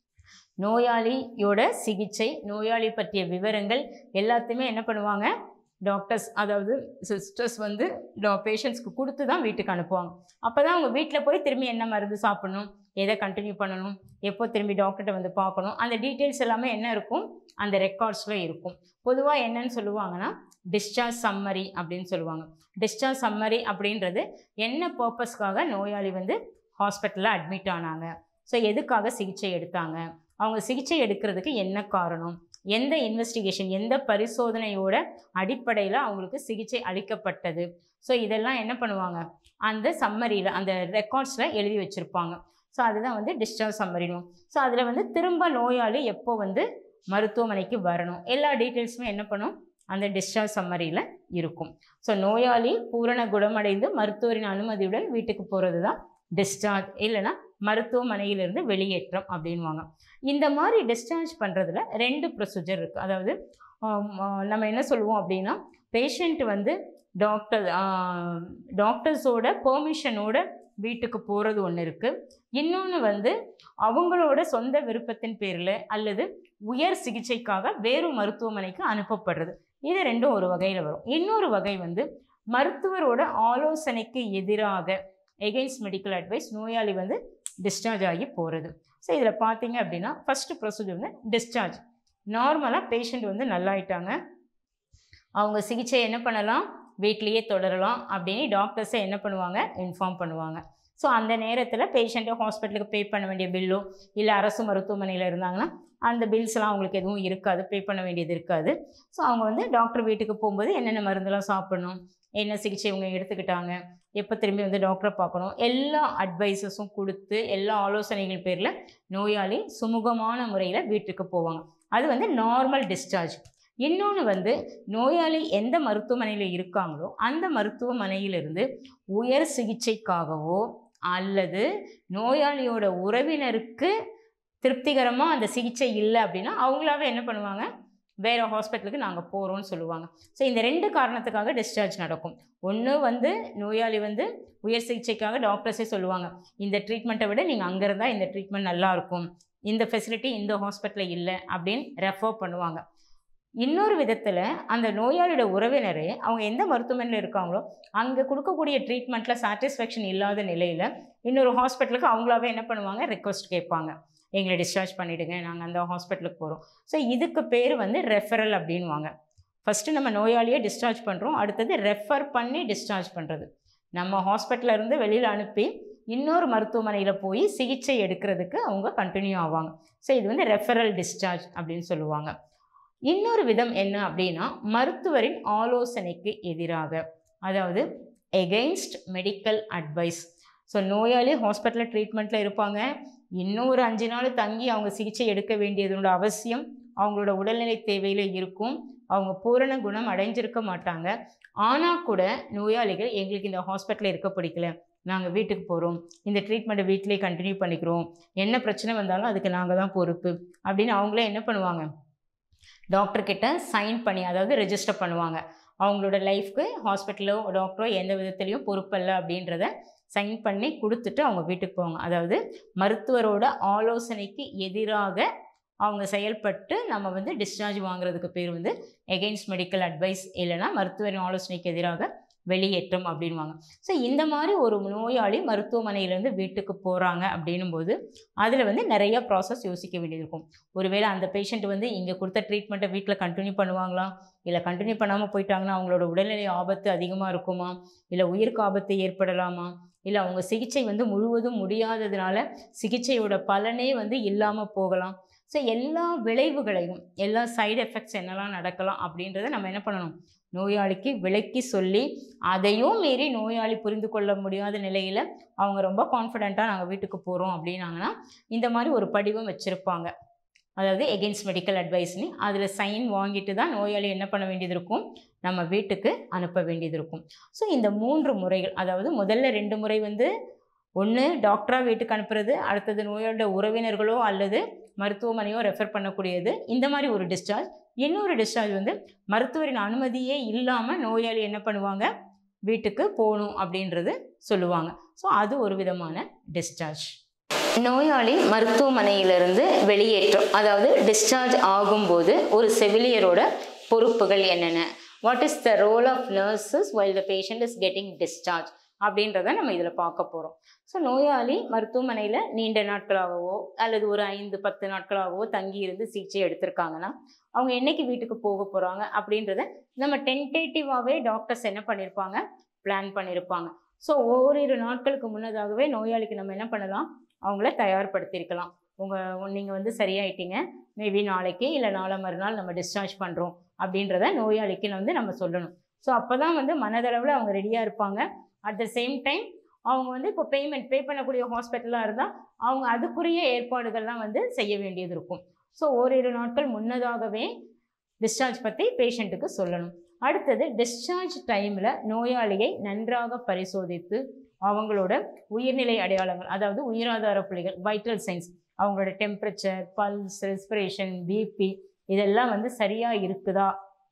[SPEAKER 1] நோயாளியோட சிகிச்சை நோயாளி பற்றிய விவரங்கள் எல்லாத்தையுமே என்ன பண்ணுவாங்க டாக்டர்ஸ் அதாவது சிஸ்டர்ஸ் வந்து பேஷண்ட்ஸ்க்கு கொடுத்து தான் வீட்டுக்கு அனுப்புவாங்க அப்போ தான் அவங்க வீட்டில் போய் திரும்பி என்ன மருந்து சாப்பிடணும் எதை கண்டினியூ பண்ணணும் எப்போ திரும்பி டாக்டர்கிட்ட வந்து பார்க்கணும் அந்த டீட்டெயில்ஸ் எல்லாமே என்ன இருக்கும் அந்த ரெக்கார்ட்ஸில் இருக்கும் பொதுவாக என்னன்னு சொல்லுவாங்கன்னா டிஸ்சார்ஜ் சம்மரி அப்படின்னு சொல்லுவாங்க டிஸ்சார்ஜ் சம்மரி அப்படின்றது என்ன பர்பஸ்க்காக நோயாளி வந்து ஹாஸ்பிட்டலில் அட்மிட் ஆனாங்க ஸோ எதுக்காக சிகிச்சை எடுத்தாங்க அவங்க சிகிச்சை எடுக்கிறதுக்கு என்ன காரணம் எந்த இன்வெஸ்டிகேஷன் எந்த பரிசோதனையோட அடிப்படையில் அவங்களுக்கு சிகிச்சை அளிக்கப்பட்டது ஸோ இதெல்லாம் என்ன பண்ணுவாங்க அந்த சம்மரியில் அந்த ரெக்கார்ட்ஸில் எழுதி வச்சுருப்பாங்க ஸோ அதுதான் வந்து டிஸ்சார்ஜ் சம்மரினும் ஸோ அதில் வந்து திரும்ப நோயாளி எப்போ வந்து மருத்துவமனைக்கு வரணும் எல்லா டீட்டெயில்ஸுமே என்ன பண்ணும் அந்த டிஸ்சார்ஜ் சம்மரியில் இருக்கும் ஸோ நோயாளி பூரண குணமடைந்து மருத்துவரின் அனுமதியுடன் வீட்டுக்கு போகிறது தான் டிஸ்சார்ஜ் இல்லைன்னா மருத்துவமனையிலிருந்து வெளியேற்றம் அப்படின்வாங்க இந்த மாதிரி டிஸ்சார்ஜ் பண்ணுறதுல ரெண்டு ப்ரொசீஜர் இருக்குது அதாவது ஆம், ஆ, நம்ம என்ன சொல்லுவோம் அப்படின்னா பேஷண்ட் வந்து டாக்டர் டாக்டர்ஸோட பெர்மிஷனோட வீட்டுக்கு போகிறது ஒன்று இருக்குது இன்னொன்று வந்து அவங்களோட சொந்த விருப்பத்தின் பேரில் அல்லது உயர் சிகிச்சைக்காக வேறு மருத்துவமனைக்கு அனுப்பப்படுறது இது ரெண்டும் ஒரு வகையில் வரும் இன்னொரு வகை வந்து மருத்துவரோட ஆலோசனைக்கு எதிராக எகெயின்ஸ்ட் மெடிக்கல் அட்வைஸ் நோயாளி வந்து டிஸ்சார்ஜ் ஆகி போகிறது ஸோ இதில் பார்த்தீங்க அப்படின்னா ஃபஸ்ட்டு ப்ரொசீஜர் வந்து டிஸ்சார்ஜ் நார்மலாக பேஷண்ட் வந்து நல்லாயிட்டாங்க அவங்க சிகிச்சை என்ன பண்ணலாம் வீட்லேயே தொடரலாம் அப்படின்னு டாக்டர்ஸை என்ன பண்ணுவாங்க இன்ஃபார்ம் பண்ணுவாங்க ஸோ அந்த நேரத்தில் பேஷண்ட்டை ஹாஸ்பிட்டலுக்கு பே பண்ண வேண்டிய பில்லோ இல்லை அரசு மருத்துவமனையில் இருந்தாங்கன்னா அந்த பில்ஸ்லாம் அவங்களுக்கு எதுவும் இருக்காது பே பண்ண வேண்டியது இருக்காது ஸோ அவங்க வந்து டாக்டர் வீட்டுக்கு போகும்போது என்னென்ன மருந்தெல்லாம் சாப்பிடணும் என்ன சிகிச்சை இவங்க எடுத்துக்கிட்டாங்க எப்போ திரும்பி வந்து டாக்டரை பார்க்கணும் எல்லா அட்வைசஸும் கொடுத்து எல்லா ஆலோசனைகள் பேரில் நோயாளி சுமூகமான முறையில் வீட்டுக்கு போவாங்க அது வந்து நார்மல் டிஸ்சார்ஜ் இன்னொன்று வந்து நோயாளி எந்த மருத்துவமனையில் இருக்காங்களோ அந்த மருத்துவமனையிலிருந்து உயர் சிகிச்சைக்காகவோ அல்லது நோயாளியோட உறவினருக்கு திருப்திகரமாக அந்த சிகிச்சை இல்லை அப்படின்னா அவங்களாவே என்ன பண்ணுவாங்க வேறு ஹாஸ்பிட்டலுக்கு நாங்கள் போகிறோம்னு சொல்லுவாங்க ஸோ இந்த ரெண்டு காரணத்துக்காக டிஸ்சார்ஜ் நடக்கும் ஒன்று வந்து நோயாளி வந்து உயர் சிகிச்சைக்காக டாக்டர்ஸே சொல்லுவாங்க இந்த ட்ரீட்மெண்ட்டை விட நீங்கள் அங்கே இருந்தால் இந்த ட்ரீட்மெண்ட் நல்லா இருக்கும் இந்த ஃபெசிலிட்டி இந்த ஹாஸ்பிட்டலில் இல்லை அப்படின்னு ரெஃபர் பண்ணுவாங்க இன்னொரு விதத்தில் அந்த நோயாளியோட உறவினரே அவங்க எந்த மருத்துவமனையில் இருக்காங்களோ அங்கே கொடுக்கக்கூடிய ட்ரீட்மெண்ட்டில் சாட்டிஸ்ஃபேக்ஷன் இல்லாத நிலையில் இன்னொரு ஹாஸ்பிட்டலுக்கு அவங்களாவே என்ன பண்ணுவாங்க ரெக்வஸ்ட் கேட்பாங்க எங்களை டிஸ்சார்ஜ் பண்ணிவிடுங்க நாங்கள் அந்த ஹாஸ்பிட்டலுக்கு போகிறோம் ஸோ இதுக்கு பேர் வந்து ரெஃபரல் அப்படின்வாங்க ஃபஸ்ட்டு நம்ம நோயாளியை டிஸ்சார்ஜ் பண்ணுறோம் அடுத்தது ரெஃபர் பண்ணி டிஸ்சார்ஜ் பண்ணுறது நம்ம ஹாஸ்பிட்டலில் இருந்து வெளியில் அனுப்பி இன்னொரு மருத்துவமனையில் போய் சிகிச்சை எடுக்கிறதுக்கு அவங்க கண்டினியூ ஆவாங்க ஸோ இது வந்து ரெஃபரல் டிஸ்சார்ஜ் அப்படின்னு சொல்லுவாங்க இன்னொரு விதம் என்ன அப்படின்னா மருத்துவரின் ஆலோசனைக்கு எதிராக அதாவது எகெயின்ஸ்ட் மெடிக்கல் அட்வைஸ் ஸோ நோயாளி ஹாஸ்பிட்டலில் ட்ரீட்மெண்ட்டில் இருப்பாங்க இன்னும் ஒரு அஞ்சு நாள் தங்கி அவங்க சிகிச்சை எடுக்க வேண்டியதோட அவசியம் அவங்களோட உடல்நிலை தேவையில் இருக்கும் அவங்க பூரண குணம் அடைஞ்சிருக்க மாட்டாங்க ஆனால் கூட நோயாளிகள் எங்களுக்கு இந்த ஹாஸ்பிட்டலில் இருக்க பிடிக்கல நாங்கள் வீட்டுக்கு போகிறோம் இந்த ட்ரீட்மெண்ட்டை வீட்டிலே கண்டினியூ பண்ணிக்கிறோம் என்ன பிரச்சனை வந்தாலும் அதுக்கு நாங்கள் தான் பொறுப்பு அப்படின்னு அவங்களே என்ன பண்ணுவாங்க டாக்டர்கிட்ட சைன் பண்ணி அதாவது ரெஜிஸ்டர் பண்ணுவாங்க அவங்களோட லைஃப்க்கு ஹாஸ்பிட்டலோ டாக்டரோ எந்த விதத்துலேயும் பொறுப்பல்ல அப்படின்றத சைன் பண்ணி கொடுத்துட்டு அவங்க வீட்டுக்கு போவாங்க அதாவது மருத்துவரோட ஆலோசனைக்கு எதிராக அவங்க செயல்பட்டு நம்ம வந்து டிஸ்சார்ஜ் வாங்குறதுக்கு பேர் வந்து எகெயின்ஸ்ட் மெடிக்கல் அட்வைஸ் இல்லைனா மருத்துவரின் ஆலோசனைக்கு எதிராக வெளியேற்றம் அப்படின்வாங்க ஸோ இந்த மாதிரி ஒரு நோயாளி மருத்துவமனையிலேருந்து வீட்டுக்கு போகிறாங்க அப்படின்னும் போது அதில் வந்து நிறைய ப்ராசஸ் யோசிக்க வேண்டியது இருக்கும் ஒருவேளை அந்த பேஷண்ட் வந்து இங்கே கொடுத்த ட்ரீட்மெண்ட்டை வீட்டில் கண்டினியூ பண்ணுவாங்களா இல்லை கண்டினியூ பண்ணாமல் போயிட்டாங்கன்னா அவங்களோட உடல்நிலை ஆபத்து அதிகமாக இருக்குமா இல்லை உயிருக்கு ஆபத்து ஏற்படலாமா இல்லை அவங்க சிகிச்சை வந்து முழுவதும் முடியாததுனால சிகிச்சையோட பலனே வந்து இல்லாமல் போகலாம் ஸோ எல்லா விளைவுகளையும் எல்லா சைடு எஃபெக்ட்ஸ் என்னெல்லாம் நடக்கலாம் அப்படின்றத நம்ம என்ன பண்ணணும் நோயாளிக்கு விளக்கி சொல்லி அதையும் மீறி நோயாளி புரிந்து கொள்ள முடியாத நிலையில் அவங்க ரொம்ப கான்ஃபிடெண்ட்டாக நாங்கள் வீட்டுக்கு போகிறோம் அப்படின்னாங்கன்னா இந்த மாதிரி ஒரு படிவம் வச்சுருப்பாங்க அதாவது எகெயின்ஸ்ட் மெடிக்கல் அட்வைஸ்னு அதில் சைன் வாங்கிட்டு தான் நோயாளி என்ன பண்ண வேண்டியது இருக்கும் நம்ம வீட்டுக்கு அனுப்ப வேண்டியது இருக்கும் ஸோ இந்த மூன்று முறைகள் அதாவது முதல்ல ரெண்டு முறை வந்து ஒன்று டாக்டராக வீட்டுக்கு அனுப்புறது அடுத்தது நோயாளியோட உறவினர்களோ அல்லது மருத்துவமனையோ ரெஃபர் பண்ணக்கூடியது இந்த மாதிரி ஒரு டிஸ்சார்ஜ் இன்னொரு டிஸ்சார்ஜ் வந்து மருத்துவரின் அனுமதியே இல்லாமல் நோயாளி என்ன பண்ணுவாங்க வீட்டுக்கு போகணும் அப்படின்றது சொல்லுவாங்க ஸோ அது ஒரு விதமான டிஸ்சார்ஜ் நோயாளி மருத்துவமனையிலிருந்து வெளியேற்றம் அதாவது டிஸ்சார்ஜ் ஆகும்போது ஒரு செவிலியரோட பொறுப்புகள் என்னென்ன what is the role of nurses while the patient is getting discharge அப்படின்றத நம்ம இதில் பார்க்க போகிறோம் ஸோ நோயாளி மருத்துவமனையில் நீண்ட நாட்களாகவோ அல்லது ஒரு ஐந்து பத்து நாட்களாகவோ தங்கி இருந்து சிகிச்சை எடுத்திருக்காங்கன்னா அவங்க என்னைக்கு வீட்டுக்கு போக போகிறாங்க அப்படின்றத நம்ம டென்டேட்டிவாகவே டாக்டர்ஸ் என்ன பண்ணியிருப்பாங்க பிளான் பண்ணியிருப்பாங்க ஸோ ஓரிரு நாட்களுக்கு முன்னதாகவே நோயாளிக்கு நம்ம என்ன பண்ணலாம் அவங்கள தயார்படுத்தியிருக்கலாம் உங்கள் நீங்கள் வந்து சரியாயிட்டீங்க மேபி நாளைக்கு இல்லை நாளை மறுநாள் நம்ம டிஸ்சார்ஜ் பண்ணுறோம் அப்படின்றத நோயாளிக்கு வந்து நம்ம சொல்லணும் ஸோ அப்போ தான் வந்து மனதளவில் அவங்க ரெடியாக இருப்பாங்க அட் த சேம் டைம் அவங்க வந்து இப்போ பேமெண்ட் பே பண்ணக்கூடிய ஹாஸ்பிட்டலாக இருந்தால் அவங்க அதுக்குரிய ஏற்பாடுகள்லாம் வந்து செய்ய வேண்டியது இருக்கும் ஸோ ஓரிரு நாட்கள் முன்னதாகவே டிஸ்சார்ஜ் பற்றி பேஷண்ட்டுக்கு சொல்லணும் அடுத்தது டிஸ்சார்ஜ் டைமில் நோயாளியை நன்றாக பரிசோதித்து அவங்களோட உயிர்நிலை அடையாளங்கள் அதாவது உயிராதார புள்ளிகள் வைட்டல் சைன்ஸ் அவங்களோட டெம்பரேச்சர் பல்ஸ் ரெஸ்பிரேஷன் பிபி இதெல்லாம் வந்து சரியாக இருக்குதா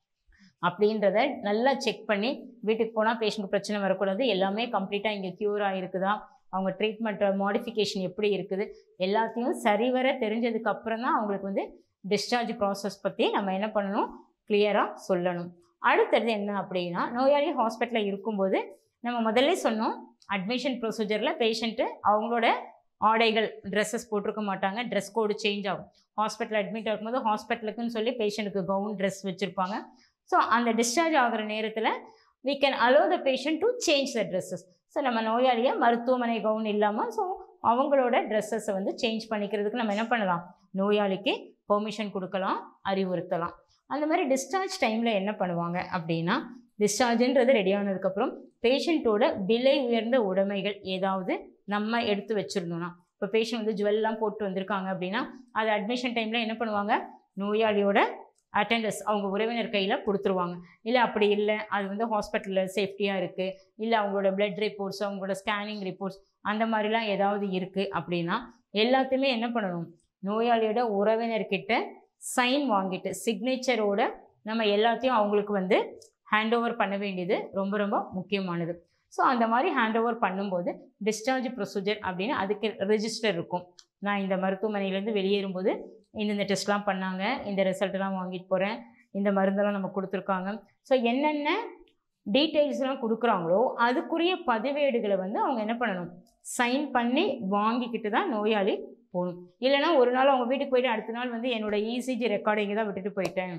[SPEAKER 1] அப்படின்றத நல்லா செக் பண்ணி வீட்டுக்கு போனால் பேஷண்ட்டுக்கு பிரச்சனை வரக்கூடாது எல்லாமே கம்ப்ளீட்டாக இங்கே க்யூர் ஆகிருக்குதா அவங்க ட்ரீட்மெண்ட் மாடிஃபிகேஷன் எப்படி இருக்குது எல்லாத்தையும் சரிவர தெரிஞ்சதுக்கு அப்புறம் தான் அவங்களுக்கு வந்து டிஸ்சார்ஜ் ப்ராசஸ் பற்றி நம்ம என்ன பண்ணணும் கிளியராக சொல்லணும் அடுத்தது என்ன அப்படின்னா நோயாளி ஹாஸ்பிட்டலில் இருக்கும்போது நம்ம முதல்ல சொன்னோம் அட்மிஷன் ப்ரொசீஜரில் பேஷண்ட்டு அவங்களோட ஆடைகள் ட்ரெஸ்ஸஸ் போட்டிருக்க மாட்டாங்க ட்ரெஸ் கோடு சேஞ்ச் ஆகும் ஹாஸ்பிட்டல் அட்மிட் ஆகும்போது ஹாஸ்பிட்டலுக்குன்னு சொல்லி பேஷண்ட்டுக்கு கவுன் ட்ரெஸ் வச்சுருப்பாங்க ஸோ அந்த டிஸ்சார்ஜ் ஆகிற நேரத்தில்
[SPEAKER 2] we can allow the patient to change the dresses so நம்ம நோயாளியை மருத்துவமனை கவுன் இல்லாமல் ஸோ அவங்களோட ட்ரெஸ்ஸஸை வந்து சேஞ்ச் பண்ணிக்கிறதுக்கு நம்ம என்ன பண்ணலாம் நோயாளிக்கு பெர்மிஷன் கொடுக்கலாம் அறிவுறுத்தலாம் அந்த மாதிரி டிஸ்சார்ஜ் டைமில் என்ன பண்ணுவாங்க அப்படின்னா டிஸ்சார்ஜுன்றது ரெடி ஆனதுக்கப்புறம் பேஷண்ட்டோட விலை உயர்ந்த உடைமைகள் ஏதாவது நம்ம எடுத்து வச்சுருந்தோம்னா இப்போ பேஷண்ட் வந்து ஜுவல்லாம் போட்டு வந்திருக்காங்க அப்படின்னா அது அட்மிஷன் டைமில் என்ன பண்ணுவாங்க நோயாளியோட அட்டெண்டர்ஸ் அவங்க உறவினர் கையில் கொடுத்துருவாங்க இல்லை அப்படி இல்லை அது வந்து ஹாஸ்பிட்டலில் சேஃப்டியாக இருக்குது இல்லை அவங்களோட பிளட் ரிப்போர்ட்ஸ் அவங்களோட ஸ்கேனிங் ரிப்போர்ட்ஸ் அந்த மாதிரிலாம் ஏதாவது இருக்குது அப்படின்னா எல்லாத்தையுமே என்ன பண்ணணும் நோயாளியோட உறவினர்கிட்ட சைன் வாங்கிட்டு சிக்னேச்சரோட நம்ம எல்லாத்தையும் அவங்களுக்கு வந்து ஹேண்ட் ஓவர் பண்ண வேண்டியது ரொம்ப ரொம்ப முக்கியமானது ஸோ அந்த மாதிரி ஹேண்ட் ஓவர் பண்ணும்போது டிஸ்சார்ஜ் ப்ரொசீஜர் அப்படின்னு அதுக்கு ரெஜிஸ்டர் இருக்கும் நான் இந்த மருத்துவமனையிலேருந்து வெளியேறும்போது இந்தந்த டெஸ்ட்லாம் பண்ணாங்க இந்த ரிசல்ட்லாம் வாங்கிட்டு போகிறேன் இந்த மருந்தெல்லாம் நம்ம கொடுத்துருக்காங்க ஸோ என்னென்ன டீட்டெயில்ஸ்லாம் கொடுக்குறாங்களோ அதுக்குரிய பதிவேடுகளை வந்து அவங்க என்ன பண்ணணும் சைன் பண்ணி வாங்கிக்கிட்டு தான் நோயாளி போகணும் இல்லைனா ஒரு நாள் அவங்க வீட்டுக்கு போயிட்டு அடுத்த நாள் வந்து என்னோட இசிஜி ரெக்கார்டிங்கை தான் விட்டுட்டு போயிட்டேன்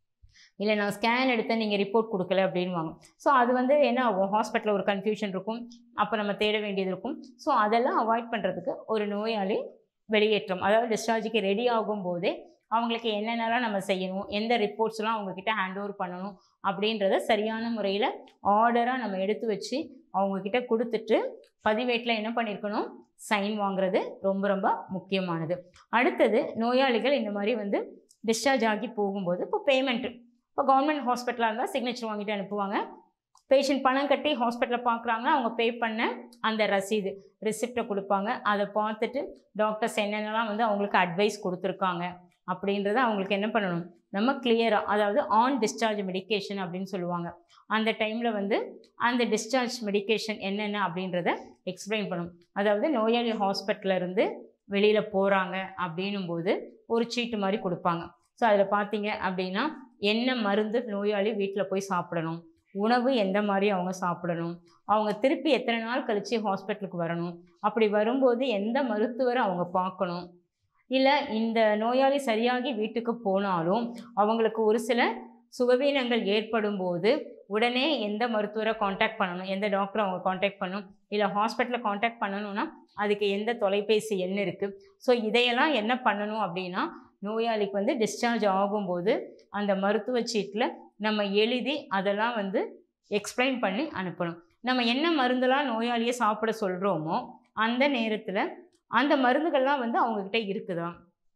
[SPEAKER 2] இல்லை நான் ஸ்கேன் எடுத்தேன் நீங்கள் ரிப்போர்ட் கொடுக்கல அப்படின்வாங்க ஸோ அது வந்து என்ன ஆகும் ஹாஸ்பிட்டலில் ஒரு கன்ஃபியூஷன் இருக்கும் அப்போ நம்ம தேட வேண்டியது இருக்கும் ஸோ அதெல்லாம் அவாய்ட் பண்ணுறதுக்கு ஒரு நோயாளி வெளியேற்றம் அதாவது டிஸ்சார்ஜுக்கு ரெடி ஆகும்போதே அவங்களுக்கு என்னென்னலாம் நம்ம செய்யணும் எந்த ரிப்போர்ட்ஸ்லாம் அவங்கக்கிட்ட ஹேண்ட் ஓவர் பண்ணணும் அப்படின்றத சரியான முறையில் ஆர்டராக நம்ம எடுத்து வச்சு அவங்கக்கிட்ட கொடுத்துட்டு பதிவேட்டில் என்ன பண்ணியிருக்கணும் சைன் வாங்குறது ரொம்ப ரொம்ப முக்கியமானது அடுத்தது நோயாளிகள் இந்த மாதிரி வந்து டிஸ்சார்ஜ் ஆகி போகும்போது இப்போ பேமெண்ட்டு இப்போ கவர்மெண்ட் ஹாஸ்பிட்டலாக இருந்தால் சிக்னேச்சர் வாங்கிட்டு அனுப்புவாங்க பேஷண்ட் பணம் கட்டி ஹாஸ்பிட்டலில் பார்க்குறாங்க அவங்க பே பண்ண அந்த ரசீது ரிசிப்டை கொடுப்பாங்க அதை பார்த்துட்டு டாக்டர்ஸ் என்னென்னலாம் வந்து அவங்களுக்கு அட்வைஸ் கொடுத்துருக்காங்க அப்படின்றத அவங்களுக்கு என்ன பண்ணணும் நம்ம கிளியராக அதாவது ஆன் டிஸ்சார்ஜ் மெடிகேஷன் அப்படின்னு சொல்லுவாங்க அந்த டைமில் வந்து அந்த டிஸ்சார்ஜ் மெடிகேஷன் என்னென்ன அப்படின்றத எக்ஸ்பிளைன் பண்ணணும் அதாவது நோயாளி ஹாஸ்பிட்டல்ல இருந்து வெளியில் போகிறாங்க அப்படின்னும் போது ஒரு சீட்டு மாதிரி கொடுப்பாங்க ஸோ அதில் பார்த்தீங்க அப்படின்னா என்ன மருந்து நோயாளி வீட்டில் போய் சாப்பிடணும் உணவு எந்த மாதிரி அவங்க சாப்பிடணும் அவங்க திருப்பி எத்தனை நாள் கழித்து ஹாஸ்பிட்டலுக்கு வரணும் அப்படி வரும்போது எந்த மருத்துவரை அவங்க பார்க்கணும் இல்லை இந்த நோயாளி சரியாகி வீட்டுக்கு போனாலும் அவங்களுக்கு ஒரு சில சுகவீனங்கள் ஏற்படும் போது உடனே எந்த மருத்துவரை காண்டாக்ட் பண்ணணும் எந்த டாக்டரை அவங்க காண்டாக்ட் பண்ணணும் இல்லை ஹாஸ்பிட்டலில் காண்டாக்ட் பண்ணணும்னா அதுக்கு எந்த தொலைபேசி எண் இருக்குது ஸோ இதையெல்லாம் என்ன பண்ணணும் அப்படின்னா நோயாளிக்கு வந்து டிஸ்சார்ஜ் ஆகும்போது அந்த மருத்துவ சீட்டில் நம்ம எழுதி அதெல்லாம் வந்து எக்ஸ்பிளைன் பண்ணி அனுப்பணும் நம்ம என்ன மருந்தெல்லாம் நோயாளியை சாப்பிட சொல்கிறோமோ அந்த நேரத்தில் அந்த மருந்துகள்லாம் வந்து அவங்கக்கிட்ட இருக்குதா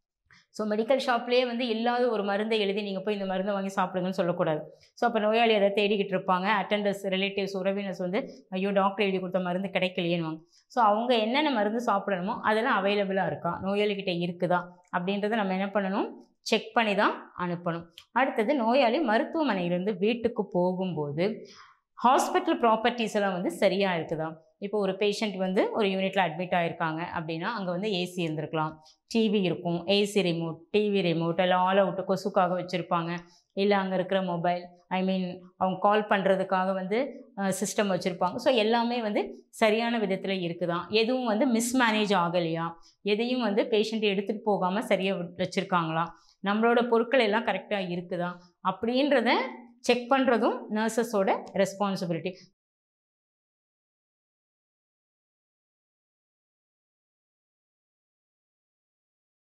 [SPEAKER 2] ஸோ மெடிக்கல் ஷாப்லேயே வந்து இல்லாத ஒரு மருந்தை எழுதி நீங்கள் போய் இந்த மருந்தை வாங்கி சாப்பிடுங்கன்னு சொல்லக்கூடாது ஸோ அப்போ நோயாளி அதை தேடிக்கிட்டு இருப்பாங்க அட்டண்டர்ஸ் ரிலேட்டிவ்ஸ் உறவினர்ஸ் வந்து ஐயோ டாக்டர் எழுதி கொடுத்த மருந்து கிடைக்கலையேன்னு ஸோ அவங்க என்னென்ன மருந்து சாப்பிடணுமோ அதெல்லாம் அவைலபிளாக இருக்கா நோயாளிகிட்ட இருக்குதா அப்படின்றத நம்ம என்ன பண்ணணும் செக் பண்ணி தான் அனுப்பணும் அடுத்தது நோயாளி மருத்துவமனையிலேருந்து வீட்டுக்கு போகும்போது ஹாஸ்பிட்டல் ப்ராப்பர்ட்டிஸ் எல்லாம் வந்து சரியாக இருக்குதா இப்போ ஒரு பேஷண்ட் வந்து ஒரு யூனிட்டில் அட்மிட் ஆகிருக்காங்க அப்படின்னா அங்கே வந்து ஏசி இருந்திருக்கலாம் டிவி இருக்கும் ஏசி ரிமோட் டிவி ரிமோட் எல்லாம் ஆல் அவுட்டு கொசுக்காக வச்சுருப்பாங்க இல்லை அங்கே இருக்கிற மொபைல் ஐ மீன் அவங்க கால் பண்ணுறதுக்காக வந்து சிஸ்டம் வச்சுருப்பாங்க ஸோ எல்லாமே வந்து சரியான விதத்தில் இருக்குதான் எதுவும் வந்து மிஸ்மேனேஜ் ஆகலையா எதையும் வந்து பேஷண்ட் எடுத்துகிட்டு போகாமல் சரியாக வச்சுருக்காங்களா நம்மளோட பொருட்கள் எல்லாம் கரெக்டாக இருக்குதா அப்படின்றத செக் பண்ணுறதும் நர்சஸோட ரெஸ்பான்சிபிலிட்டி